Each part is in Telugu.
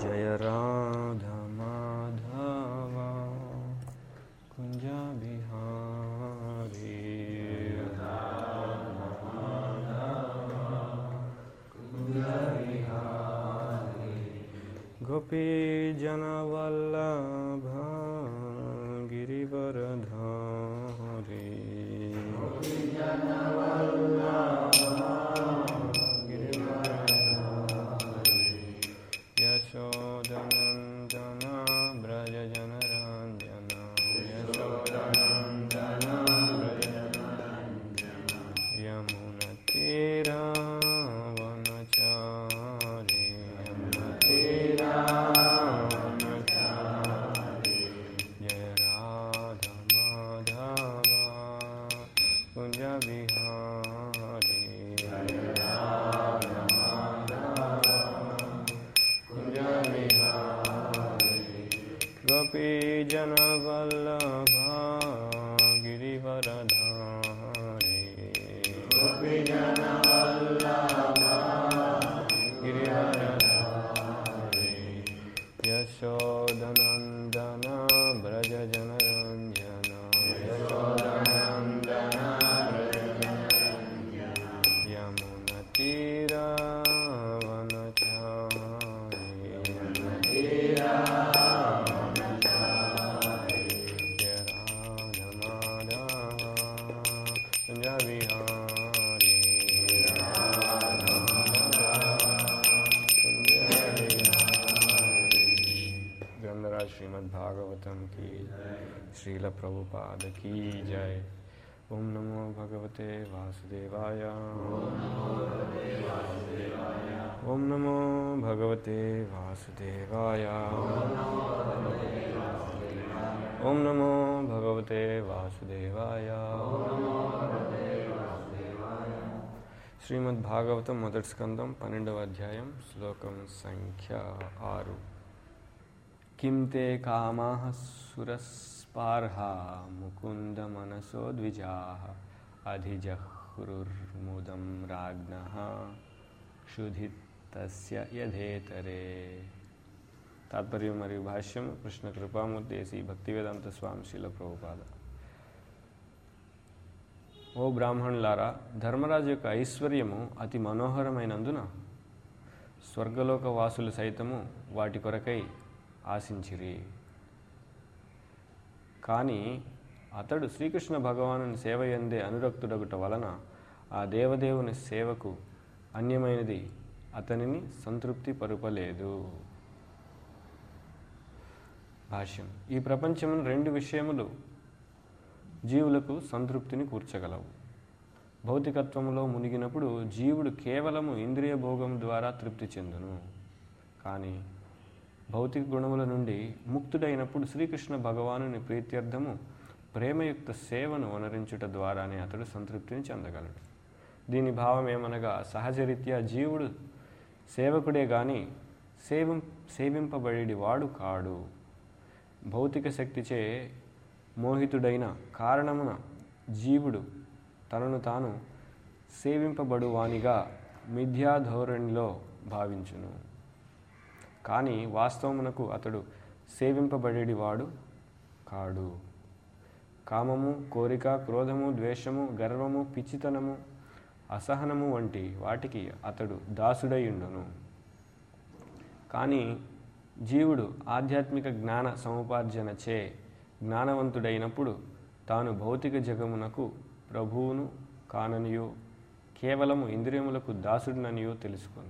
जय राधा माधव कुञ्ज बिहारी गोपीजनवल्लभ गिरिवरधारी यशोदनन्दन व्रजजनरञ्जन यशोदनन्दन यमुनतीरावनचारि यमुनतीरावनचारि जय राधमाधव कुञ्ज बिहारी जय कुञ्ज बिहारी गोपीजनवल्लभा गिरिवरधारी गोपीजनवल्लभा गिरिवरधारी यशोदनन्दन व्रजजनरञ्जन यशोदनन्दन यमुनतीरावनचारि ग्रंथराज श्रीमद् भागवतम की श्रील प्रभुपाद की जय ओम नमो भगवते वासुदेवाय ओम नमो भगवते वासुदेवाय ఓం నమో భగవతే వాసుదేవాయ శ్రీమద్ భాగవతం మొదటి స్కందం పన్నెండవ అధ్యాయం శ్లోకం సంఖ్య ఆరు కిం తే కామా సురస్పార్హ ముకుంద మనసో ద్విజా అధిజహ్రుర్ముదం రాజ్ఞ క్షుధితస్య యథేతరే తాత్పర్యం మరియు భాష్యం కృష్ణ కృపామూర్తి శ్రీ భక్తివేదాంత స్వామి శీల ప్రభుపాద ఓ బ్రాహ్మణులారా ధర్మరాజు యొక్క ఐశ్వర్యము అతి మనోహరమైనందున స్వర్గలోక వాసులు సైతము వాటి కొరకై ఆశించిరి కానీ అతడు శ్రీకృష్ణ భగవాను సేవ ఎందే అనురక్తుడగుట వలన ఆ దేవదేవుని సేవకు అన్యమైనది అతనిని సంతృప్తి పరుపలేదు భాష్యం ఈ ప్రపంచమును రెండు విషయములు జీవులకు సంతృప్తిని కూర్చగలవు భౌతికత్వములో మునిగినప్పుడు జీవుడు కేవలము ఇంద్రియ భోగం ద్వారా తృప్తి చెందును కానీ భౌతిక గుణముల నుండి ముక్తుడైనప్పుడు శ్రీకృష్ణ భగవానుని ప్రీత్యర్థము ప్రేమయుక్త సేవను వనరించుట ద్వారానే అతడు సంతృప్తిని చెందగలడు దీని భావం ఏమనగా సహజరీత్యా జీవుడు సేవకుడే గాని సేవం సేవింపబడేది వాడు కాడు భౌతిక శక్తిచే మోహితుడైన కారణమున జీవుడు తనను తాను సేవింపబడువానిగా మిథ్యాధోరణిలో భావించును కానీ వాస్తవమునకు అతడు సేవింపబడేడివాడు కాడు కామము కోరిక క్రోధము ద్వేషము గర్వము పిచ్చితనము అసహనము వంటి వాటికి అతడు దాసుడైయుండును కానీ జీవుడు ఆధ్యాత్మిక జ్ఞాన సముపార్జనచే జ్ఞానవంతుడైనప్పుడు తాను భౌతిక జగమునకు ప్రభువును కాననియో కేవలము ఇంద్రియములకు దాసుడిననియో తెలుసుకొను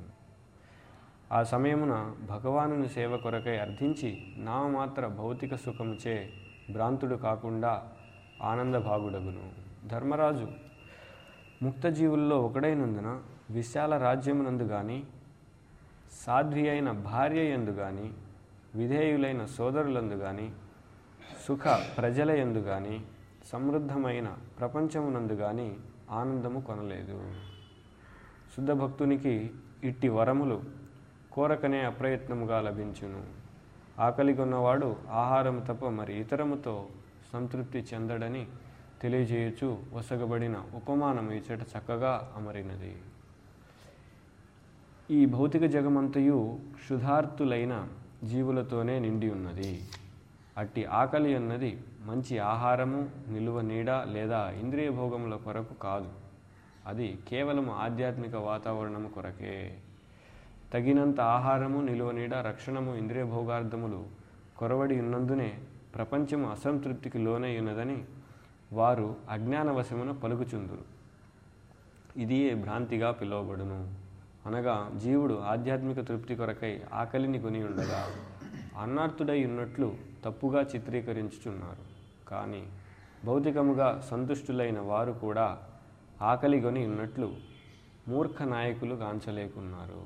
ఆ సమయమున భగవానుని సేవ కొరకై అర్థించి నామమాత్ర భౌతిక సుఖముచే భ్రాంతుడు కాకుండా ఆనందభాగుడగును ధర్మరాజు ముక్తజీవుల్లో ఒకడైనందున విశాల రాజ్యమునందు గాని సాధ్వి అయిన భార్య ఎందు గాని విధేయులైన సోదరులందు గాని సుఖ ప్రజల ఎందు గాని సమృద్ధమైన ప్రపంచమునందు గాని ఆనందము కొనలేదు శుద్ధ భక్తునికి ఇట్టి వరములు కోరకనే అప్రయత్నముగా లభించును ఆకలి కొన్నవాడు ఆహారము తప్ప మరి ఇతరముతో సంతృప్తి చెందడని తెలియజేయచు వసగబడిన ఉపమానము ఇచ్చట చక్కగా అమరినది ఈ భౌతిక జగమంతయు క్షుధార్తులైన జీవులతోనే నిండి ఉన్నది అట్టి ఆకలి అన్నది మంచి ఆహారము నిలువ నీడ లేదా ఇంద్రియ భోగముల కొరకు కాదు అది కేవలం ఆధ్యాత్మిక వాతావరణము కొరకే తగినంత ఆహారము నిలువ నీడ రక్షణము ఇంద్రియ భోగార్థములు కొరవడి ఉన్నందునే ప్రపంచము అసంతృప్తికి లోనై ఉన్నదని వారు అజ్ఞానవశమున పలుకుచుందురు ఇది భ్రాంతిగా పిలువబడును అనగా జీవుడు ఆధ్యాత్మిక తృప్తి కొరకై ఆకలిని కొని ఉండగా అన్నార్థుడై ఉన్నట్లు తప్పుగా చిత్రీకరించుచున్నారు కానీ భౌతికముగా సంతుష్టులైన వారు కూడా ఆకలి కొని ఉన్నట్లు మూర్ఖ నాయకులు గాంచలేకున్నారు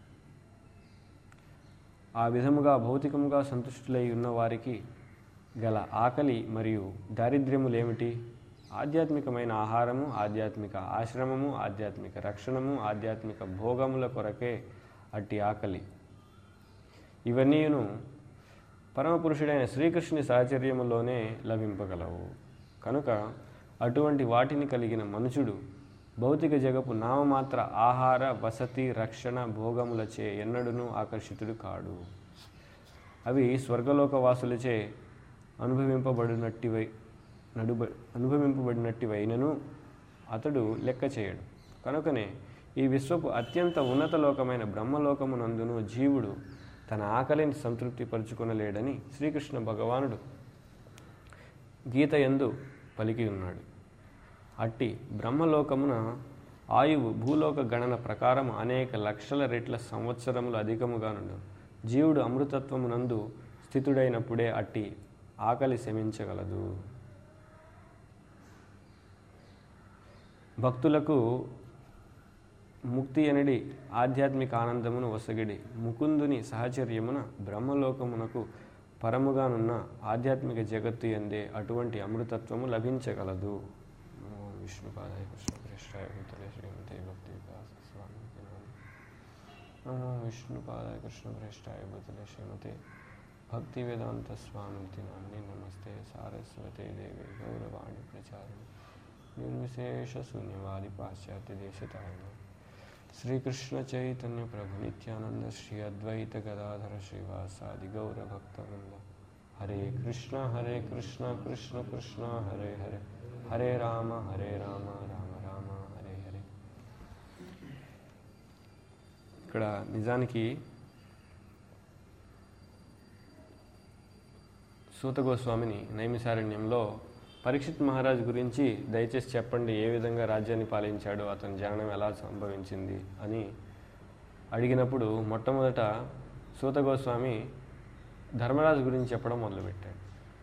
ఆ విధముగా భౌతికముగా సంతుష్టులై ఉన్న వారికి గల ఆకలి మరియు దారిద్ర్యములేమిటి ఆధ్యాత్మికమైన ఆహారము ఆధ్యాత్మిక ఆశ్రమము ఆధ్యాత్మిక రక్షణము ఆధ్యాత్మిక భోగముల కొరకే అట్టి ఆకలి ఇవన్నీను పరమపురుషుడైన శ్రీకృష్ణుని సాహచర్యములోనే లభింపగలవు కనుక అటువంటి వాటిని కలిగిన మనుషుడు భౌతిక జగపు నామమాత్ర ఆహార వసతి రక్షణ భోగములచే ఎన్నడూనూ ఆకర్షితుడు కాడు అవి స్వర్గలోక వాసులచే అనుభవింపబడినట్టివై నడుబ అనుభవింపబడినట్టివైనను అతడు లెక్క చేయడు కనుకనే ఈ విశ్వపు అత్యంత ఉన్నత లోకమైన బ్రహ్మలోకమునందును జీవుడు తన ఆకలిని సంతృప్తి పరుచుకొనలేడని శ్రీకృష్ణ భగవానుడు గీత యందు పలికి ఉన్నాడు అట్టి బ్రహ్మలోకమున ఆయువు భూలోక గణన ప్రకారం అనేక లక్షల రెట్ల సంవత్సరములు అధికముగా నుండు జీవుడు అమృతత్వమునందు స్థితుడైనప్పుడే అట్టి ఆకలి శమించగలదు భక్తులకు ముక్తి అనడి ఆధ్యాత్మిక ఆనందమును వసగిడి ముకుందుని సహచర్యమున బ్రహ్మలోకమునకు పరముగానున్న ఆధ్యాత్మిక జగత్తు ఎందే అటువంటి అమృతత్వము లభించగలదు నమో విష్ణుపాదాయ కృష్ణ కృష్ణాయ భూతలే శ్రీమతే భక్తి వికాస స్వామికి నమః. నమో విష్ణుపాదాయ కృష్ణ కృష్ణాయ భూతలే శ్రీమతే భక్తి వేదాంత స్వామికి నామ్ని నమస్తే సారస్వతే దేవి గౌరవాణి ప్రచారిణి నిర్విశేష శూన్యవాది పాశ్చాత్య దేశతాయన శ్రీకృష్ణ చైతన్య ప్రభు నిత్యానంద శ్రీ అద్వైత గదాధర శ్రీవాసాది గౌర భక్తవృంద హరే కృష్ణ హరే కృష్ణ కృష్ణ కృష్ణ హరే హరే హరే రామ హరే రామ రామ రామ హరే హరే ఇక్కడ నిజానికి సూత గోస్వామిని నైమిసారణ్యంలో పరీక్షిత్ మహారాజ్ గురించి దయచేసి చెప్పండి ఏ విధంగా రాజ్యాన్ని పాలించాడు అతని జననం ఎలా సంభవించింది అని అడిగినప్పుడు మొట్టమొదట సూత గోస్వామి ధర్మరాజు గురించి చెప్పడం మొదలుపెట్టాడు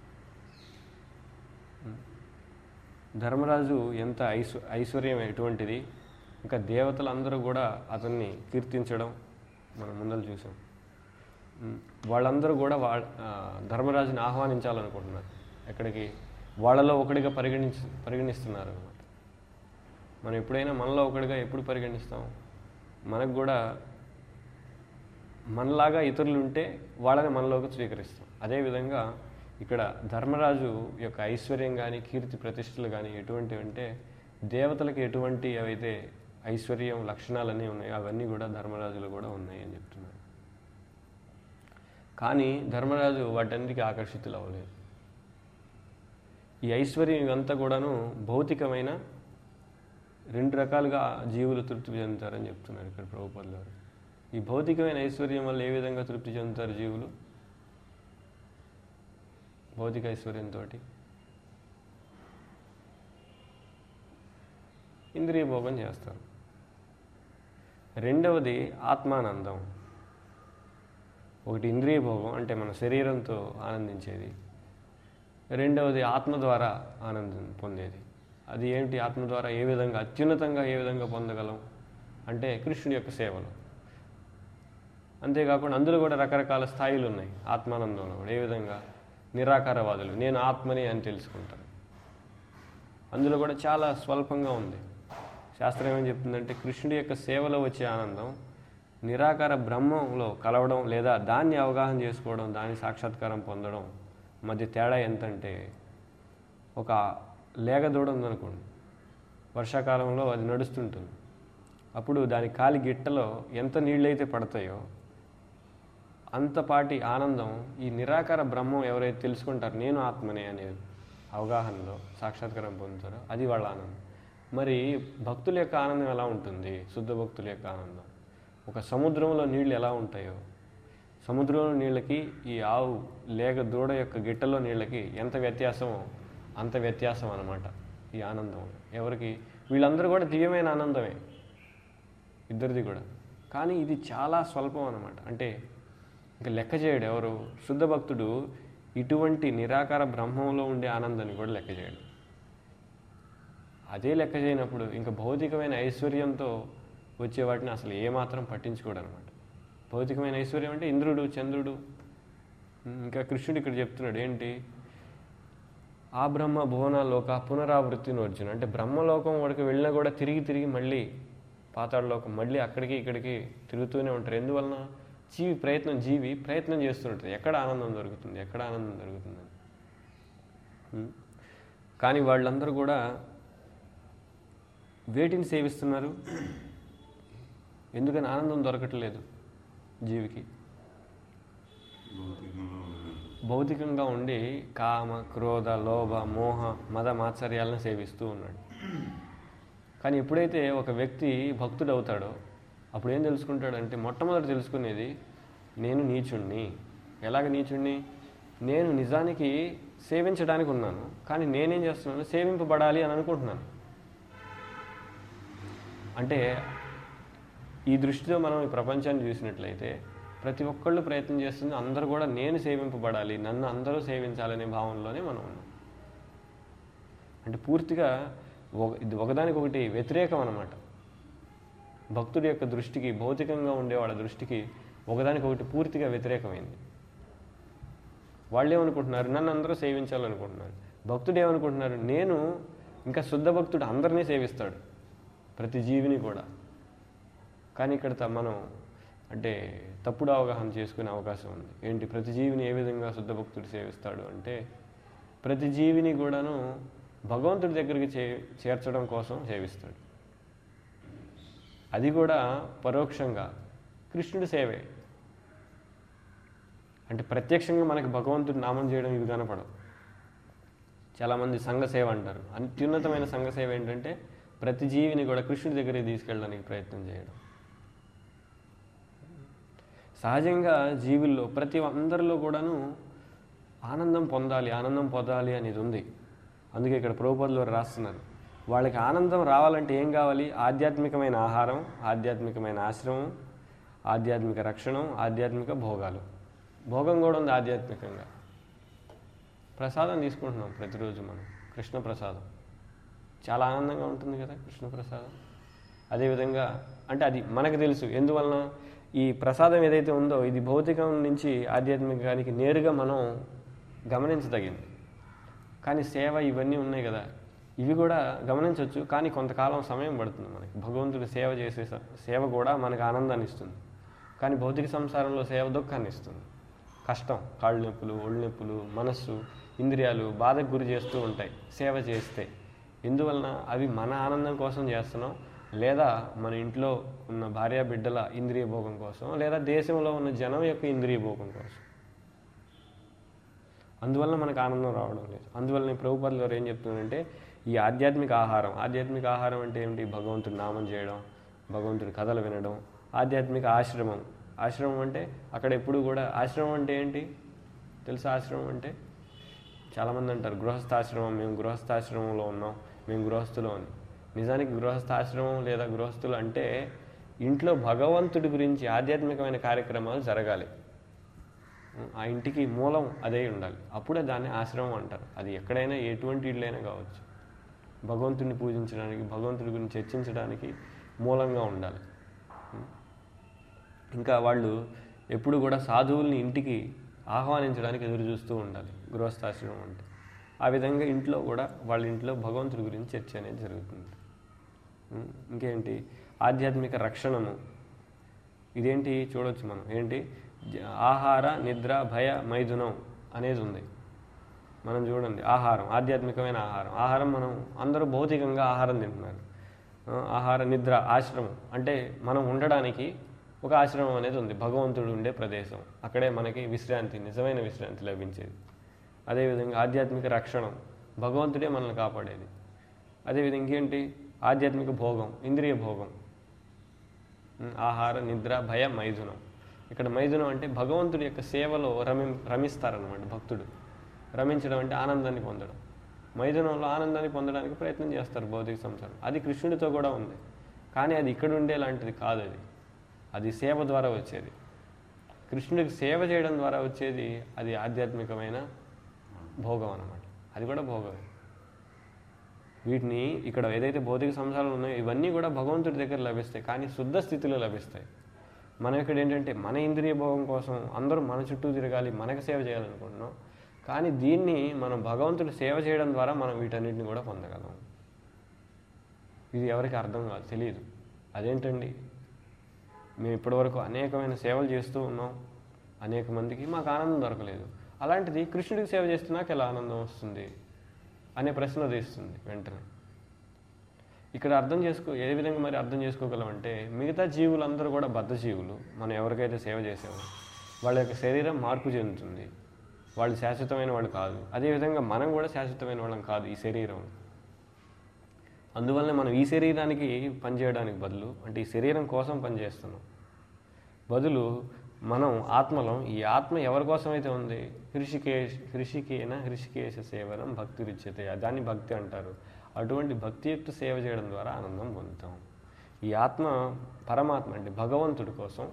ధర్మరాజు ఎంత ఐశ్వ ఐశ్వర్యం ఎటువంటిది ఇంకా దేవతలందరూ కూడా అతన్ని కీర్తించడం మనం ముందర చూసాం ఉమ్, వాళ్ళందరూ కూడా వాళ్ళ ఆ, ధర్మరాజుని ఆహ్వానించాలనుకుంటున్నారు ఎక్కడికి వాళ్ళలో ఒకటిగా పరిగణించ పరిగణిస్తున్నారు అనమాట మనం ఎప్పుడైనా మనలో ఒకటిగా ఎప్పుడు పరిగణిస్తాం మనకు కూడా మనలాగా ఇతరులు ఉంటే వాళ్ళని మనలోకి స్వీకరిస్తాం అదేవిధంగా ఇక్కడ ధర్మరాజు యొక్క ఐశ్వర్యం కానీ కీర్తి ప్రతిష్టలు కానీ ఎటువంటివి అంటే దేవతలకు ఎటువంటి ఏవైతే ఐశ్వర్యం లక్షణాలన్నీ ఉన్నాయో అవన్నీ కూడా ధర్మరాజులో కూడా ఉన్నాయి అని చెప్తున్నారు కానీ ధర్మరాజు వాటన్నిటికీ ఆకర్షితులు అవ్వలేదు ఈ ఐశ్వర్యం ఇదంతా కూడాను భౌతికమైన రెండు రకాలుగా జీవులు తృప్తి చెందుతారని చెప్తున్నారు ఇక్కడ ప్రభుపదులు గారు ఈ భౌతికమైన ఐశ్వర్యం వల్ల ఏ విధంగా తృప్తి చెందుతారు జీవులు భౌతిక ఐశ్వర్యంతో ఇంద్రియ భోగం చేస్తారు రెండవది ఆత్మానందం ఒకటి ఇంద్రియ భోగం అంటే మన శరీరంతో ఆనందించేది రెండవది ఆత్మ ద్వారా ఆనందం పొందేది అది ఏంటి ఆత్మ ద్వారా ఏ విధంగా అత్యున్నతంగా ఏ విధంగా పొందగలం అంటే కృష్ణుడి యొక్క సేవలు అంతేకాకుండా అందులో కూడా రకరకాల స్థాయిలు ఉన్నాయి ఆత్మానందంలో కూడా ఏ విధంగా నిరాకారవాదులు నేను ఆత్మని అని తెలుసుకుంటారు అందులో కూడా చాలా స్వల్పంగా ఉంది శాస్త్రం ఏమని చెప్తుందంటే కృష్ణుడి యొక్క సేవలో వచ్చే ఆనందం నిరాకార బ్రహ్మంలో కలవడం లేదా దాన్ని అవగాహన చేసుకోవడం దాని సాక్షాత్కారం పొందడం మధ్య తేడా ఎంతంటే ఒక లేగదూడ ఉందనుకోండి వర్షాకాలంలో అది నడుస్తుంటుంది అప్పుడు దాని కాలి గిట్టలో ఎంత నీళ్ళైతే పడతాయో అంతపాటి ఆనందం ఈ నిరాకార బ్రహ్మం ఎవరైతే తెలుసుకుంటారో నేను ఆత్మనే అనే అవగాహనలో సాక్షాత్కారం పొందుతారో అది వాళ్ళ ఆనందం మరి భక్తుల యొక్క ఆనందం ఎలా ఉంటుంది శుద్ధ భక్తుల యొక్క ఆనందం ఒక సముద్రంలో నీళ్ళు ఎలా ఉంటాయో సముద్రంలో నీళ్ళకి ఈ ఆవు లేక దూడ యొక్క గిట్టలో నీళ్ళకి ఎంత వ్యత్యాసమో అంత వ్యత్యాసం అన్నమాట ఈ ఆనందం ఎవరికి వీళ్ళందరూ కూడా దివ్యమైన ఆనందమే ఇద్దరిది కూడా కానీ ఇది చాలా స్వల్పం అన్నమాట అంటే ఇంకా లెక్క చేయడు ఎవరు శుద్ధ భక్తుడు ఇటువంటి నిరాకార బ్రహ్మంలో ఉండే ఆనందాన్ని కూడా లెక్క చేయడు అదే లెక్క చేయనప్పుడు ఇంకా భౌతికమైన ఐశ్వర్యంతో వచ్చే వాటిని అసలు ఏమాత్రం పట్టించుకోడు అనమాట భౌతికమైన ఐశ్వర్యం అంటే ఇంద్రుడు చంద్రుడు ఇంకా కృష్ణుడు ఇక్కడ చెప్తున్నాడు ఏంటి ఆ బ్రహ్మ భువనాలోక పునరావృత్తిని అర్జున అంటే బ్రహ్మలోకం వాడికి వెళ్ళినా కూడా తిరిగి తిరిగి మళ్ళీ పాతాళలోకం మళ్ళీ అక్కడికి ఇక్కడికి తిరుగుతూనే ఉంటారు ఎందువలన జీవి ప్రయత్నం జీవి ప్రయత్నం చేస్తుంటుంది ఎక్కడ ఆనందం దొరుకుతుంది ఎక్కడ ఆనందం దొరుకుతుంది ఉం? కానీ వాళ్ళందరూ కూడా వేటిని సేవిస్తున్నారు ఎందుకని ఆనందం దొరకట్లేదు జీవికి భౌతికంగా ఉండడం భౌతికంగా ఉండి కామ క్రోధ లోభ మోహ మద మాత్సర్యాలను సేవిస్తూ ఉన్నాడు కానీ ఎప్పుడైతే ఒక వ్యక్తి భక్తుడు అవుతాడో అప్పుడు ఏం తెలుసుకుంటాడంటే మొట్టమొదటి తెలుసుకునేది నేను నీచుణ్ణి ఎలాగ నీచుణ్ణి నేను నిజానికి సేవించడానికి ఉన్నాను కానీ నేనేం చేస్తున్నాను సేవింపబడాలి అని అనుకుంటున్నాను అంటే ఈ దృష్టితో మనం ఈ ప్రపంచాన్ని చూసినట్లయితే ప్రతి ఒక్కళ్ళు ప్రయత్నం చేస్తుంది అందరూ కూడా నేను సేవింపబడాలి నన్ను అందరూ సేవించాలనే భావనలోనే మనం ఉన్నాం అంటే పూర్తిగా ఒక ఇది ఒకదానికొకటి వ్యతిరేకం అన్నమాట భక్తుడి యొక్క దృష్టికి భౌతికంగా ఉండే వాళ్ళ దృష్టికి ఒకదానికొకటి పూర్తిగా వ్యతిరేకమైంది వాళ్ళు ఏమనుకుంటున్నారు నన్ను అందరూ సేవించాలనుకుంటున్నారు భక్తుడు ఏమనుకుంటున్నారు నేను ఇంకా శుద్ధ భక్తుడు అందరినీ సేవిస్తాడు ప్రతి జీవిని కూడా కానీ ఇక్కడ త- మనం అంటే తప్పుడు అవగాహన చేసుకునే అవకాశం ఉంది ఏంటి ప్రతి జీవిని ఏ విధంగా శుద్ధ భక్తుడు సేవిస్తాడు అంటే ప్రతి జీవిని కూడాను భగవంతుడి దగ్గరికి చే చేర్చడం కోసం సేవిస్తాడు అది కూడా పరోక్షంగా కృష్ణుడి సేవే అంటే ప్రత్యక్షంగా మనకి భగవంతుడి నామం చేయడం ఇవి కనపడవు చాలామంది సంఘ సేవ అంటారు అత్యున్నతమైన సంఘ సేవ ఏంటంటే ప్రతి జీవిని కూడా కృష్ణుడి దగ్గరికి తీసుకెళ్ళడానికి ప్రయత్నం చేయడం సహజంగా జీవుల్లో ప్రతి అందరిలో కూడాను ఆనందం పొందాలి ఆనందం పొందాలి అనేది ఉంది అందుకే ఇక్కడ ప్రభుపదులు వారు రాస్తున్నారు వాళ్ళకి ఆనందం రావాలంటే ఏం కావాలి ఆధ్యాత్మికమైన ఆహారం ఆధ్యాత్మికమైన ఆశ్రమం ఆధ్యాత్మిక రక్షణం ఆధ్యాత్మిక భోగాలు భోగం కూడా ఉంది ఆధ్యాత్మికంగా ప్రసాదం తీసుకుంటున్నాం ప్రతిరోజు మనం కృష్ణ ప్రసాదం చాలా ఆనందంగా ఉంటుంది కదా కృష్ణ ప్రసాదం అదేవిధంగా అంటే అది మనకు తెలుసు ఎందువలన ఈ ప్రసాదం ఏదైతే ఉందో ఇది భౌతికం నుంచి ఆధ్యాత్మికానికి నేరుగా మనం గమనించదగింది కానీ సేవ ఇవన్నీ ఉన్నాయి కదా ఇవి కూడా గమనించవచ్చు కానీ కొంతకాలం సమయం పడుతుంది మనకి భగవంతుడి సేవ చేసే స- సేవ కూడా మనకు ఆనందాన్ని ఇస్తుంది కానీ భౌతిక సంసారంలో సేవ దుఃఖాన్ని ఇస్తుంది కష్టం కాళ్ళు నొప్పులు ఒళ్ళు నొప్పులు మనస్సు ఇంద్రియాలు బాధకు గురి చేస్తూ ఉంటాయి సేవ చేస్తే ఎందువలన అవి మన ఆనందం కోసం చేస్తున్నాం లేదా మన ఇంట్లో ఉన్న భార్య బిడ్డల ఇంద్రియ భోగం కోసం లేదా దేశంలో ఉన్న జనం యొక్క ఇంద్రియ భోగం కోసం అందువల్ల మనకు ఆనందం రావడం లేదు అందువల్ల నేను ప్రభుపదులు గారు ఏం చెప్తున్నానంటే ఈ ఆధ్యాత్మిక ఆహారం ఆధ్యాత్మిక ఆహారం అంటే ఏమిటి భగవంతుడి నామం చేయడం భగవంతుడి కథలు వినడం ఆధ్యాత్మిక ఆశ్రమం ఆశ్రమం అంటే అక్కడ ఎప్పుడు కూడా ఆశ్రమం అంటే ఏంటి తెలుసా ఆశ్రమం అంటే చాలామంది అంటారు గృహస్థాశ్రమం మేము గృహస్థాశ్రమంలో ఉన్నాం మేము గృహస్థులు అని నిజానికి గృహస్థాశ్రమం లేదా గృహస్థులు అంటే ఇంట్లో భగవంతుడి గురించి ఆధ్యాత్మికమైన కార్యక్రమాలు జరగాలి ఆ ఇంటికి మూలం అదే ఉండాలి అప్పుడే దాన్ని ఆశ్రమం అంటారు అది ఎక్కడైనా ఎటువంటి ఇళ్ళైనా కావచ్చు భగవంతుడిని పూజించడానికి భగవంతుడి గురించి చర్చించడానికి మూలంగా ఉండాలి ఇంకా వాళ్ళు ఎప్పుడు కూడా సాధువుల్ని ఇంటికి ఆహ్వానించడానికి ఎదురు చూస్తూ ఉండాలి గృహస్థాశ్రమం అంటే ఆ విధంగా ఇంట్లో కూడా వాళ్ళ ఇంట్లో భగవంతుడి గురించి చర్చ అనేది జరుగుతుంది ఉం, ఇంకేంటి ఆధ్యాత్మిక రక్షణము ఇదేంటి చూడొచ్చు మనం ఏంటి జ- ఆహార నిద్ర భయ మైథునం అనేది ఉంది మనం చూడండి ఆహారం ఆధ్యాత్మికమైన ఆహారం ఆహారం మనం అందరూ భౌతికంగా ఆహారం తింటున్నారు ఆ, ఆహార నిద్ర ఆశ్రమం అంటే మనం ఉండడానికి ఒక ఆశ్రమం అనేది ఉంది భగవంతుడు ఉండే ప్రదేశం అక్కడే మనకి విశ్రాంతి నిజమైన విశ్రాంతి లభించేది అదేవిధంగా ఆధ్యాత్మిక రక్షణం భగవంతుడే మనల్ని కాపాడేది అదేవిధంగా ఇంకేంటి ఆధ్యాత్మిక భోగం ఇంద్రియ భోగం ఉమ్, ఆహార నిద్ర భయ మైథునం ఇక్కడ మైథునం అంటే భగవంతుడి యొక్క సేవలో రమి రమిస్తారనమాట భక్తుడు రమించడం అంటే ఆనందాన్ని పొందడం మైథునంలో ఆనందాన్ని పొందడానికి ప్రయత్నం చేస్తారు భౌతిక సంసారం అది కృష్ణుడితో కూడా ఉంది కానీ అది ఇక్కడ ఉండే లాంటిది కాదు అది అది సేవ ద్వారా వచ్చేది కృష్ణుడికి సేవ చేయడం ద్వారా వచ్చేది అది ఆధ్యాత్మికమైన భోగం అన్నమాట అది కూడా భోగమే వీటిని ఇక్కడ ఏదైతే భౌతిక సంసారాలు ఉన్నాయో ఇవన్నీ కూడా భగవంతుడి దగ్గర లభిస్తాయి కానీ శుద్ధ స్థితిలో లభిస్తాయి మనం ఇక్కడ ఏంటంటే మన ఇంద్రియ భోగం కోసం అందరూ మన చుట్టూ తిరగాలి మనకు సేవ చేయాలనుకుంటున్నాం కానీ దీన్ని మనం భగవంతుడి సేవ చేయడం ద్వారా మనం వీటన్నిటిని కూడా పొందగలం ఇది ఎవరికి అర్థం కాదు తెలియదు అదేంటండి మేము ఇప్పటివరకు అనేకమైన సేవలు చేస్తూ ఉన్నాం అనేక మందికి మాకు ఆనందం దొరకలేదు అలాంటిది కృష్ణుడికి సేవ చేస్తే నాకు ఎలా ఆనందం వస్తుంది అనే ప్రశ్న తీస్తుంది వెంటనే ఇక్కడ అర్థం చేసుకో ఏ విధంగా మరి అర్థం చేసుకోగలం అంటే మిగతా జీవులందరూ కూడా బద్ధ జీవులు మనం ఎవరికైతే సేవ చేసామో వాళ్ళ యొక్క శరీరం మార్పు చెందుతుంది వాళ్ళు శాశ్వతమైన వాళ్ళు కాదు అదేవిధంగా మనం కూడా శాశ్వతమైన వాళ్ళం కాదు ఈ శరీరం అందువల్ల మనం ఈ శరీరానికి పనిచేయడానికి బదులు అంటే ఈ శరీరం కోసం పనిచేస్తున్నాం బదులు మనం ఆత్మలో ఈ ఆత్మ ఎవరి కోసమైతే ఉంది హృషికేశ్ హృషికేన హృషికేశ సేవనం భక్తి రుచ్యతే దాన్ని భక్తి అంటారు అటువంటి భక్తియుక్త సేవ చేయడం ద్వారా ఆనందం పొందుతాం ఈ ఆత్మ పరమాత్మ అంటే భగవంతుడి కోసం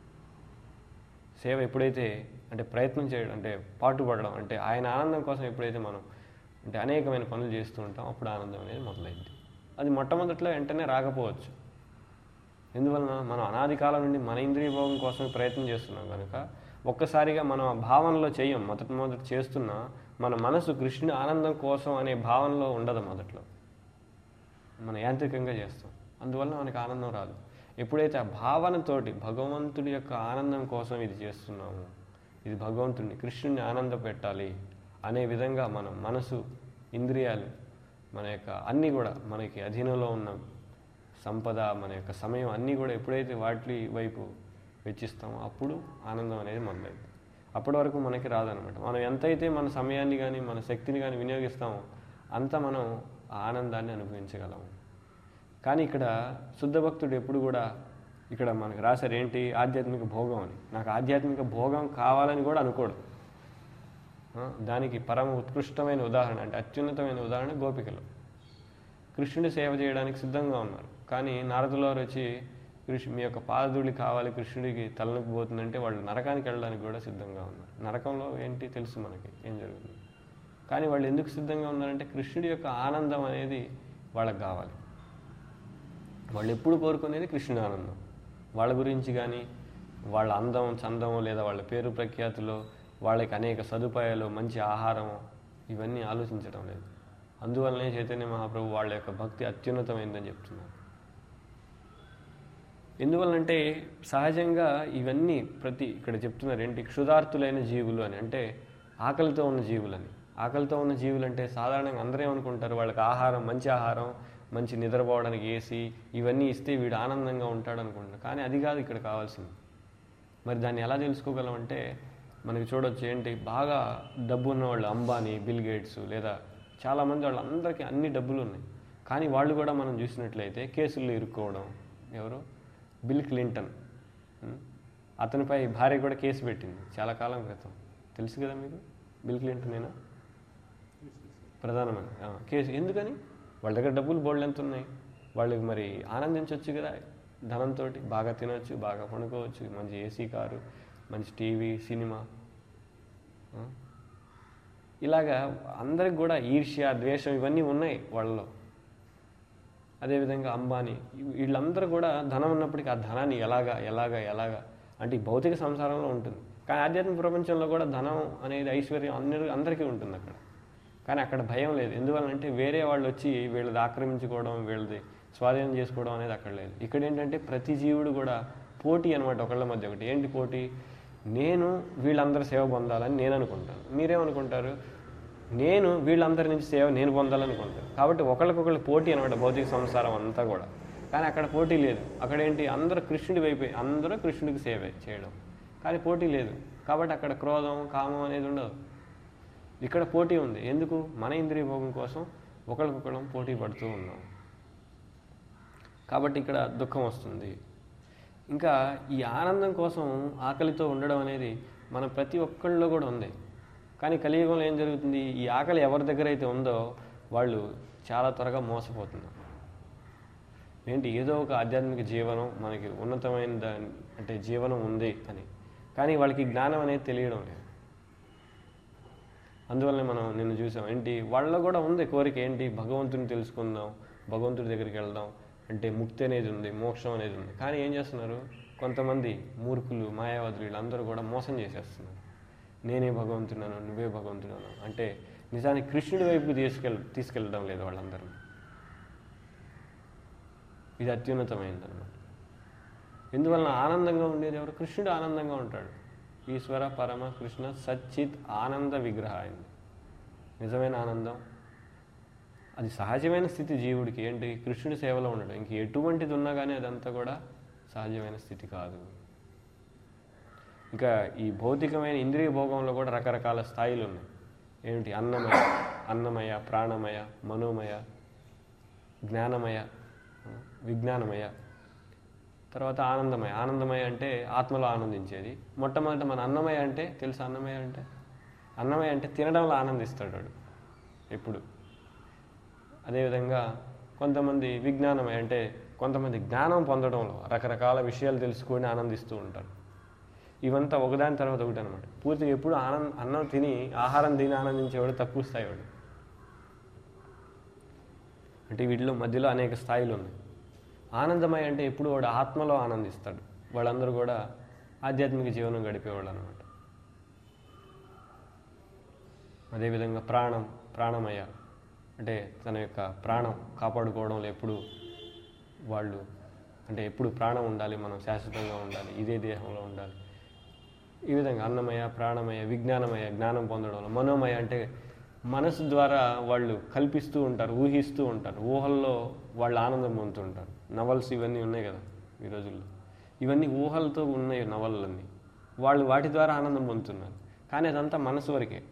సేవ ఎప్పుడైతే అంటే ప్రయత్నం చేయడం అంటే పాటుపడడం అంటే ఆయన ఆనందం కోసం ఎప్పుడైతే మనం అంటే అనేకమైన పనులు చేస్తూ ఉంటాం అప్పుడు ఆనందం అనేది మొదలైంది అది మొట్టమొదట్లో వెంటనే రాకపోవచ్చు ఎందువలన మనం అనాది కాలం నుండి మన ఇంద్రియ భోగం కోసం ప్రయత్నం చేస్తున్నాం కనుక ఒక్కసారిగా మనం ఆ భావనలో చేయం మొదట మొదట చేస్తున్నా మన మనసు కృష్ణుని ఆనందం కోసం అనే భావనలో ఉండదు మొదట్లో మనం యాంత్రికంగా చేస్తాం అందువల్ల మనకి ఆనందం రాదు ఎప్పుడైతే ఆ భావనతోటి భగవంతుడి యొక్క ఆనందం కోసం ఇది చేస్తున్నాము ఇది భగవంతుడిని కృష్ణుని ఆనంద పెట్టాలి అనే విధంగా మనం మనసు ఇంద్రియాలు మన యొక్క అన్నీ కూడా మనకి అధీనంలో ఉన్న సంపద మన యొక్క సమయం అన్నీ కూడా ఎప్పుడైతే వాటి వైపు వెచ్చిస్తామో అప్పుడు ఆనందం అనేది మొదలైంది అప్పటి వరకు మనకి రాదనమాట మనం ఎంతైతే మన సమయాన్ని కానీ మన శక్తిని కానీ వినియోగిస్తామో అంత మనం ఆ ఆనందాన్ని అనుభవించగలము కానీ ఇక్కడ శుద్ధ భక్తుడు ఎప్పుడు కూడా ఇక్కడ మనకు రాశారు ఏంటి ఆధ్యాత్మిక భోగం అని నాకు ఆధ్యాత్మిక భోగం కావాలని కూడా అనుకోడు ఆ, దానికి పరమ ఉత్కృష్టమైన ఉదాహరణ అంటే అత్యున్నతమైన ఉదాహరణ గోపికలు కృష్ణుడి సేవ చేయడానికి సిద్ధంగా ఉన్నారు కానీ నారదుల వారు వచ్చి కృష్ణ మీ యొక్క పాదధూళి కావాలి కృష్ణుడికి తలనొప్పి పోతుందంటే వాళ్ళు నరకానికి వెళ్ళడానికి కూడా సిద్ధంగా ఉన్నారు నరకంలో ఏంటి తెలుసు మనకి ఏం జరుగుతుంది కానీ వాళ్ళు ఎందుకు సిద్ధంగా ఉన్నారంటే కృష్ణుడి యొక్క ఆనందం అనేది వాళ్ళకి కావాలి వాళ్ళు ఎప్పుడు కోరుకునేది కృష్ణుడి ఆనందం వాళ్ళ గురించి కానీ వాళ్ళ అందం చందం లేదా వాళ్ళ పేరు ప్రఖ్యాతులు వాళ్ళకి అనేక సదుపాయాలు మంచి ఆహారం ఇవన్నీ ఆలోచించడం లేదు అందువల్లనే చైతన్య మహాప్రభు వాళ్ళ యొక్క భక్తి అత్యున్నతమైందని చెప్తున్నారు ఎందువల్లంటే సహజంగా ఇవన్నీ ప్రతి ఇక్కడ చెప్తున్నారు ఏంటి క్షుధార్తులైన జీవులు అని అంటే ఆకలితో ఉన్న జీవులని ఆకలితో ఉన్న జీవులు అంటే సాధారణంగా అందరూ ఏమనుకుంటారు వాళ్ళకి ఆహారం మంచి ఆహారం మంచి నిద్రపోవడానికి ఏసీ ఇవన్నీ ఇస్తే వీడు ఆనందంగా ఉంటాడు అనుకుంటున్నారు కానీ అది కాదు ఇక్కడ కావాల్సింది మరి దాన్ని ఎలా తెలుసుకోగలం అంటే మనకి చూడొచ్చు ఏంటి బాగా డబ్బు ఉన్న వాళ్ళు అంబానీ బిల్ గేట్స్ లేదా చాలామంది వాళ్ళందరికీ అన్ని డబ్బులు ఉన్నాయి కానీ వాళ్ళు కూడా మనం చూసినట్లయితే కేసుల్లో ఇరుక్కోవడం ఎవరు బిల్ క్లింటన్ ఉం? అతనిపై భార్య కూడా కేసు పెట్టింది చాలా కాలం క్రితం తెలుసు కదా మీకు బిల్ క్లింటనేనా ప్రధానమంత్రి ఆ, కేసు ఎందుకని వాళ్ళ దగ్గర డబ్బులు బోల్డ్ ఎంత ఉన్నాయి వాళ్ళకి మరి ఆనందించవచ్చు కదా ధనంతో బాగా తినొచ్చు బాగా కొనుక్కోవచ్చు మంచి ఏసీ కారు మంచి టీవీ సినిమా ఆ? ఇలాగా అందరికి కూడా ఈర్ష్య ద్వేషం ఇవన్నీ ఉన్నాయి వాళ్ళలో అదేవిధంగా అంబానీ వీ- వీళ్ళందరూ కూడా ధనం ఉన్నప్పటికీ ఆ ధనాన్ని ఎలాగా ఎలాగా ఎలాగా అంటే ఈ భౌతిక సంసారంలో ఉంటుంది కానీ ఆధ్యాత్మిక ప్రపంచంలో కూడా ధనం అనేది ఐశ్వర్యం అందరి అందరికీ ఉంటుంది అక్కడ కానీ అక్కడ భయం లేదు ఎందువల్లంటే వేరే వాళ్ళు వచ్చి వీళ్ళది ఆక్రమించుకోవడం వీళ్ళది స్వాధీనం చేసుకోవడం అనేది అక్కడ లేదు ఇక్కడ ఏంటంటే ప్రతి జీవుడు కూడా పోటీ అనమాట ఒకళ్ళ మధ్య ఒకటి ఏంటి పోటీ నేను వీళ్ళందరి సేవ పొందాలని నేను అనుకుంటాను మీరేమనుకుంటారు నేను వీళ్ళందరి నుంచి సేవ నేను పొందాలనుకుంటాను కాబట్టి ఒకరికొకళ్ళు పోటీ అనమాట భౌతిక సంసారం అంతా కూడా కానీ అక్కడ పోటీ లేదు అక్కడ ఏంటి అందరూ కృష్ణుడి వైపు అందరూ కృష్ణుడికి సేవ చేయడం కానీ పోటీ లేదు కాబట్టి అక్కడ క్రోధం కామం అనేది ఉండదు ఇక్కడ పోటీ ఉంది ఎందుకు మన ఇంద్రియ భోగం కోసం ఒకరికొకరం పోటీ పడుతూ ఉన్నాం కాబట్టి ఇక్కడ దుఃఖం వస్తుంది ఇంకా ఈ ఆనందం కోసం ఆకలితో ఉండడం అనేది మన ప్రతి ఒక్కళ్ళలో కూడా ఉంది కానీ కలియుగంలో ఏం జరుగుతుంది ఈ ఆకలి ఎవరి దగ్గర అయితే ఉందో వాళ్ళు చాలా త్వరగా మోసపోతున్నారు ఏంటి ఏదో ఒక ఆధ్యాత్మిక జీవనం మనకి ఉన్నతమైన దాని అంటే జీవనం ఉంది అని కానీ వాళ్ళకి జ్ఞానం అనేది తెలియడం లేదు అందువల్లనే మనం నిన్ను చూసాం ఏంటి వాళ్ళలో కూడా ఉంది కోరిక ఏంటి భగవంతుని తెలుసుకుందాం భగవంతుడి దగ్గరికి వెళ్దాం అంటే ముక్తి అనేది ఉంది మోక్షం అనేది ఉంది కానీ ఏం చేస్తున్నారు కొంతమంది మూర్ఖులు మాయావతులు వీళ్ళందరూ కూడా మోసం చేసేస్తున్నారు నేనే భగవంతున్నాను నువ్వే భగవంతున్నాను అంటే నిజానికి కృష్ణుడి వైపు తీసుకెళ్ తీసుకెళ్ళడం లేదు వాళ్ళందరినీ ఇది అత్యున్నతమైందన్నమాట ఎందువలన ఆనందంగా ఉండేది ఎవరు కృష్ణుడు ఆనందంగా ఉంటాడు ఈశ్వర పరమ కృష్ణ సచ్చిత్ ఆనంద విగ్రహ అయింది నిజమైన ఆనందం అది సహజమైన స్థితి జీవుడికి ఏంటి కృష్ణుడి సేవలో ఉండడం ఇంక ఎటువంటిది ఉన్నా కానీ అదంతా కూడా సహజమైన స్థితి కాదు ఇంకా ఈ భౌతికమైన ఇంద్రియ భోగంలో కూడా రకరకాల స్థాయిలు ఉన్నాయి ఏమిటి అన్నమయ అన్నమయ ప్రాణమయ మనోమయ జ్ఞానమయ విజ్ఞానమయ తర్వాత ఆనందమయ ఆనందమయ అంటే ఆత్మలో ఆనందించేది మొట్టమొదట మన అన్నమయ అంటే తెలుసా అన్నమయ అంటే అన్నమయ అంటే తినడంలో ఆనందిస్తాడు వాడు ఎప్పుడు అదేవిధంగా కొంతమంది విజ్ఞానమయ అంటే కొంతమంది జ్ఞానం పొందడంలో రకరకాల విషయాలు తెలుసుకొని ఆనందిస్తూ ఉంటారు ఇవంతా ఒకదాని తర్వాత ఒకటి అనమాట పూర్తిగా ఎప్పుడు ఆనంద అన్నం తిని ఆహారం తిని ఆనందించేవాడు తక్కువ స్థాయి వాడు అంటే వీటిలో మధ్యలో అనేక స్థాయిలు ఉన్నాయి ఆనందమయ అంటే ఎప్పుడు వాడు ఆత్మలో ఆనందిస్తాడు వాళ్ళందరూ కూడా ఆధ్యాత్మిక జీవనం గడిపేవాళ్ళు అనమాట అదేవిధంగా ప్రాణం ప్రాణమయ అంటే తన యొక్క ప్రాణం కాపాడుకోవడంలో ఎప్పుడు వాళ్ళు అంటే ఎప్పుడు ప్రాణం ఉండాలి మనం శాశ్వతంగా ఉండాలి ఇదే దేహంలో ఉండాలి ఈ విధంగా అన్నమయ ప్రాణమయ విజ్ఞానమయ జ్ఞానం పొందడంలో మనోమయ అంటే మనసు ద్వారా వాళ్ళు కల్పిస్తూ ఉంటారు ఊహిస్తూ ఉంటారు ఊహల్లో వాళ్ళు ఆనందం పొందుతుంటారు నవల్స్ ఇవన్నీ ఉన్నాయి కదా ఈ రోజుల్లో ఇవన్నీ ఊహలతో ఉన్నాయి నవలలన్నీ వాళ్ళు వాటి ద్వారా ఆనందం పొందుతున్నారు కానీ అదంతా మనసు వరకే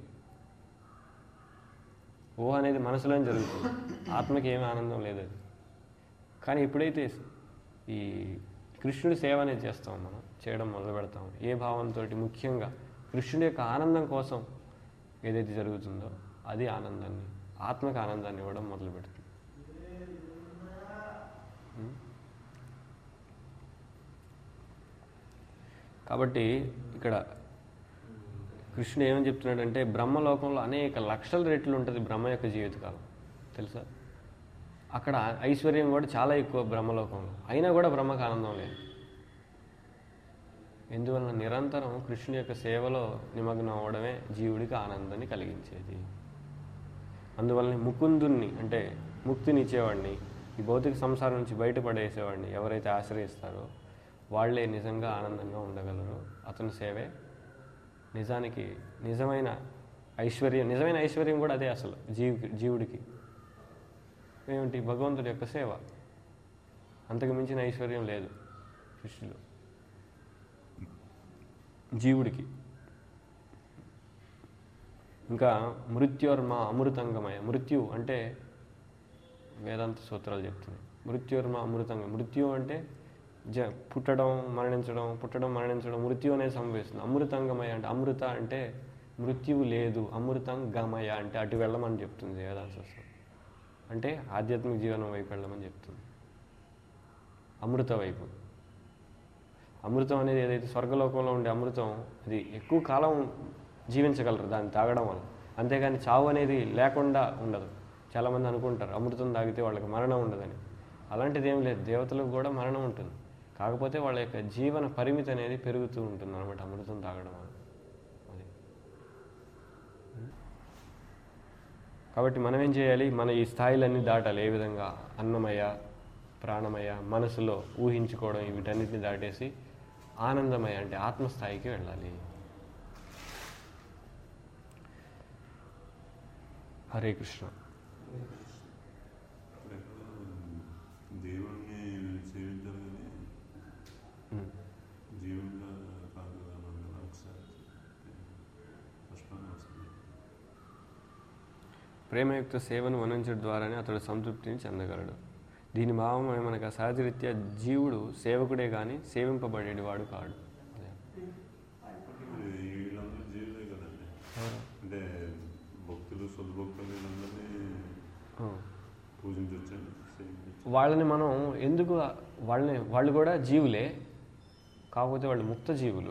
ఊహ అనేది మనసులోనే జరుగుతుంది ఆత్మకి ఏమీ ఆనందం లేదు అది కానీ ఎప్పుడైతే ఈ కృష్ణుడి సేవ అనేది చేస్తాం మనం చేయడం మొదలు పెడతాం ఏ భావంతో ముఖ్యంగా కృష్ణుడి యొక్క ఆనందం కోసం ఏదైతే జరుగుతుందో అది ఆనందాన్ని ఆత్మకు ఆనందాన్ని ఇవ్వడం మొదలు పెడుతుంది ఉం? కాబట్టి ఇక్కడ కృష్ణుడు ఏమని చెప్తున్నాడంటే బ్రహ్మలోకంలో అనేక లక్షల రెట్లు ఉంటుంది బ్రహ్మ యొక్క జీవితకాలం తెలుసా అక్కడ ఐశ్వర్యం కూడా చాలా ఎక్కువ బ్రహ్మలోకంలో అయినా కూడా బ్రహ్మకు ఆనందం లేదు ఎందువలన నిరంతరం కృష్ణుని యొక్క సేవలో నిమగ్నం అవ్వడమే జీవుడికి ఆనందాన్ని కలిగించేది అందువలన ముకుందుణ్ణి అంటే ముక్తిని ఇచ్చేవాడిని ఈ భౌతిక సంసారం నుంచి బయటపడేసేవాడిని ఎవరైతే ఆశ్రయిస్తారో వాళ్ళే నిజంగా ఆనందంగా ఉండగలరు అతని సేవే నిజానికి నిజమైన ఐశ్వర్యం నిజమైన ఐశ్వర్యం కూడా అదే అసలు జీవి జీవుడికి ఏమిటి భగవంతుడి యొక్క సేవ అంతకు మించిన ఐశ్వర్యం లేదు సృష్టిలో జీవుడికి ఇంకా మృత్యోర్మ అమృతంగమయ మృత్యు అంటే వేదాంత సూత్రాలు చెప్తున్నాయి మృత్యోర్మ అమృతంగ మృత్యు అంటే జ పుట్టడం మరణించడం పుట్టడం మరణించడం మృత్యు అనేది సంభవిస్తుంది అమృతంగమయ అంటే అమృత అంటే మృత్యువు లేదు అమృతం గమయ అంటే అటు వెళ్ళమని చెప్తుంది వేదాంత శాస్త్రం అంటే ఆధ్యాత్మిక జీవనం వైపు వెళ్ళమని చెప్తుంది అమృత వైపు అమృతం అనేది ఏదైతే స్వర్గలోకంలో ఉండే అమృతం అది ఎక్కువ కాలం జీవించగలరు దాన్ని తాగడం వల్ల అంతేగాని చావు అనేది లేకుండా ఉండదు చాలామంది అనుకుంటారు అమృతం తాగితే వాళ్ళకి మరణం ఉండదని అలాంటిది ఏం లేదు దేవతలకు కూడా మరణం ఉంటుంది కాకపోతే వాళ్ళ యొక్క జీవన పరిమితి అనేది పెరుగుతూ ఉంటుంది అనమాట అమృతం తాగడం వల్ల అది కాబట్టి మనం ఏం చేయాలి మన ఈ స్థాయిలన్నీ దాటాలి ఏ విధంగా అన్నమయ ప్రాణమయ మనసులో ఊహించుకోవడం వీటన్నిటిని దాటేసి ఆనందమయ అంటే ఆత్మస్థాయికి వెళ్ళాలి హరే కృష్ణ దేవుణ్ణి జీవించాలి కానీ ఉమ్. జీవులుగా కాదు కదా మనం కదా ఒకసారి పుష్పంగా వస్తుంది ప్రేమయుక్త సేవను వనంచడం ద్వారానే అతడు సంతృప్తిని చెందగలడు దీని భావం మనకు సహజరీత్యా జీవుడు సేవకుడే కానీ సేవింపబడేవాడు కాడు మరి వీళ్ళందరూ జీవులే కదండి అంటే భక్తులు సద్భక్తులు వీళ్ళందరినీ ఆ. పూజించవచ్చండి సేవించవచ్చు వాళ్ళని మనం ఎందుకు వాళ్ళని వాళ్ళు కూడా జీవులే కాకపోతే వాళ్ళు ముక్త జీవులు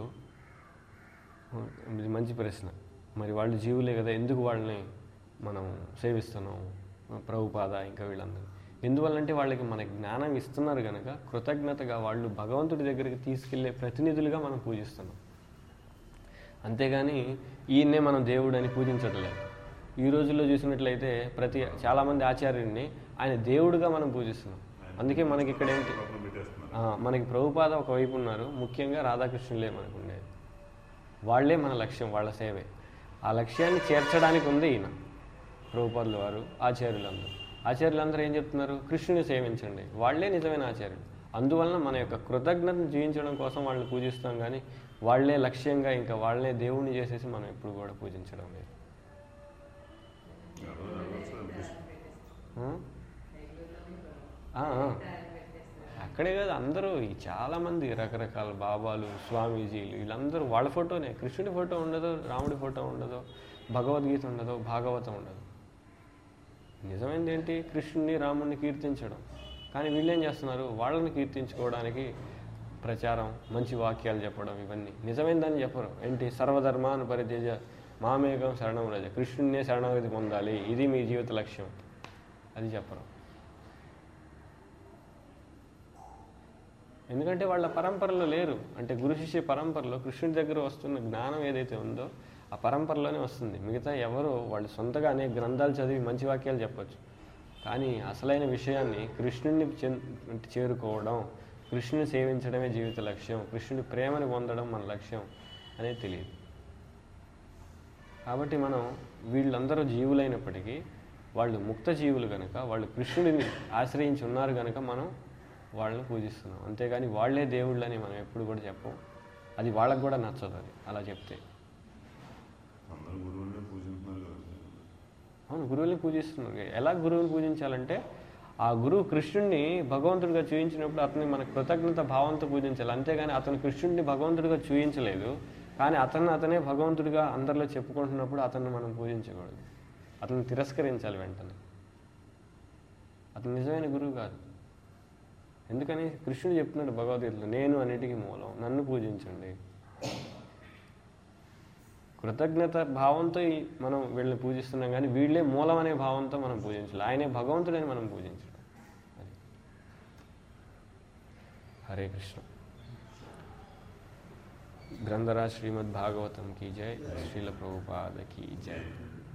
ఇది మంచి ప్రశ్న మరి వాళ్ళు జీవులే కదా ఎందుకు వాళ్ళని మనం సేవిస్తున్నాం ప్రభుపాద ఇంకా వీళ్ళందరూ ఎందువల్లంటే వాళ్ళకి మన జ్ఞానం ఇస్తున్నారు కనుక కృతజ్ఞతగా వాళ్ళు భగవంతుడి దగ్గరికి తీసుకెళ్లే ప్రతినిధులుగా మనం పూజిస్తున్నాం అంతేగాని ఈయన్నే మనం దేవుడు అని పూజించట్లేదు ఈ రోజుల్లో చూసినట్లయితే ప్రతి చాలామంది ఆచార్యుడిని ఆయన దేవుడుగా మనం పూజిస్తున్నాం అందుకే మనకి ఇక్కడ ఏంటి లోపల పెట్టేస్తున్నారు ఆ, మనకి ప్రభుపాద ఒకవైపు ఉన్నారు ముఖ్యంగా రాధాకృష్ణులే మనకు ఉండేది వాళ్ళే మన లక్ష్యం వాళ్ళ సేవే ఆ లక్ష్యాన్ని చేర్చడానికి ఉంది ఈయన ప్రభుపాదుల వారు ఆచార్యులందరూ ఆచార్యులందరూ ఏం చెప్తున్నారు కృష్ణుని సేవించండి వాళ్ళే నిజమైన ఆచార్యులు అందువలన మన యొక్క కృతజ్ఞతను జీవించడం కోసం వాళ్ళని పూజిస్తాం కానీ వాళ్ళే లక్ష్యంగా ఇంకా వాళ్ళే దేవుణ్ణి చేసేసి మనం ఎప్పుడు కూడా పూజించడం లేదు ఎవరో ఎవరో అనిపిస్తుంది ఆ? ఆ, ఆ. అక్కడే కాదు అందరూ ఈ చాలామంది రకరకాల బాబాలు స్వామీజీలు వీళ్ళందరూ వాళ్ళ ఫోటోనే కృష్ణుడి ఫోటో ఉండదు రాముడి ఫోటో ఉండదు భగవద్గీత ఉండదు భాగవతం ఉండదు నిజమైనది ఏంటి కృష్ణుని రాముడిని కీర్తించడం కానీ వీళ్ళేం చేస్తున్నారు వాళ్ళని కీర్తించుకోవడానికి ప్రచారం మంచి వాక్యాలు చెప్పడం ఇవన్నీ నిజమైందని చెప్పరు ఏంటి సర్వధర్మాను పరిత్యజ మామేకం శరణం రజ కృష్ణుడినే శరణాగతి పొందాలి ఇది మీ జీవిత లక్ష్యం అది చెప్పరు ఎందుకంటే వాళ్ళ పరంపరలో లేరు అంటే గురు శిష్య పరంపరలో కృష్ణుడి దగ్గర వస్తున్న జ్ఞానం ఏదైతే ఉందో ఆ పరంపరలోనే వస్తుంది మిగతా ఎవరు వాళ్ళు సొంతగా అనేక గ్రంథాలు చదివి మంచి వాక్యాలు చెప్పొచ్చు కానీ అసలైన విషయాన్ని కృష్ణుడిని చెన్- చేరుకోవడం కృష్ణుని సేవించడమే జీవిత లక్ష్యం కృష్ణుడి ప్రేమని పొందడం మన లక్ష్యం అనేది తెలియదు కాబట్టి మనం వీళ్ళందరూ జీవులైనప్పటికీ వాళ్ళు ముక్త జీవులు కనుక వాళ్ళు కృష్ణుడిని ఆశ్రయించి ఉన్నారు కనుక మనం వాళ్ళని పూజిస్తున్నాం అంతేగాని వాళ్ళే దేవుళ్ళని మనం ఎప్పుడు కూడా చెప్పం అది వాళ్ళకు కూడా నచ్చదు అది అలా చెప్తే అందరూ గురువునే పూజింటున్నారు కదండి అవును గురువుల్ని పూజిస్తున్నారు ఎలా గురువుని పూజించాలంటే ఆ గురువు కృష్ణుడిని భగవంతుడిగా చూపించినప్పుడు అతన్ని మన కృతజ్ఞత భావంతో పూజించాలి అంతేగాని అతను కృష్ణుడిని భగవంతుడిగా చూపించలేదు కానీ అతన్ని అతనే భగవంతుడిగా అందరిలో చెప్పుకుంటున్నప్పుడు అతన్ని మనం పూజించకూడదు అతన్ని తిరస్కరించాలి వెంటనే అతను నిజమైన గురువు కాదు ఎందుకని కృష్ణుడు చెప్తున్నాడు భగవద్గీతలో నేను అన్నిటికీ మూలం నన్ను పూజించండి కృతజ్ఞత భావంతో ఈ మనం వీళ్ళని పూజిస్తున్నాం కానీ వీళ్ళే మూలం అనే భావంతో మనం పూజించాలి ఆయనే భగవంతుడని మనం పూజించడం అది హరే కృష్ణ గ్రంథరాజ్ శ్రీమద్ భాగవతం కీ జై శ్రీల ప్రభుపాద కీ జై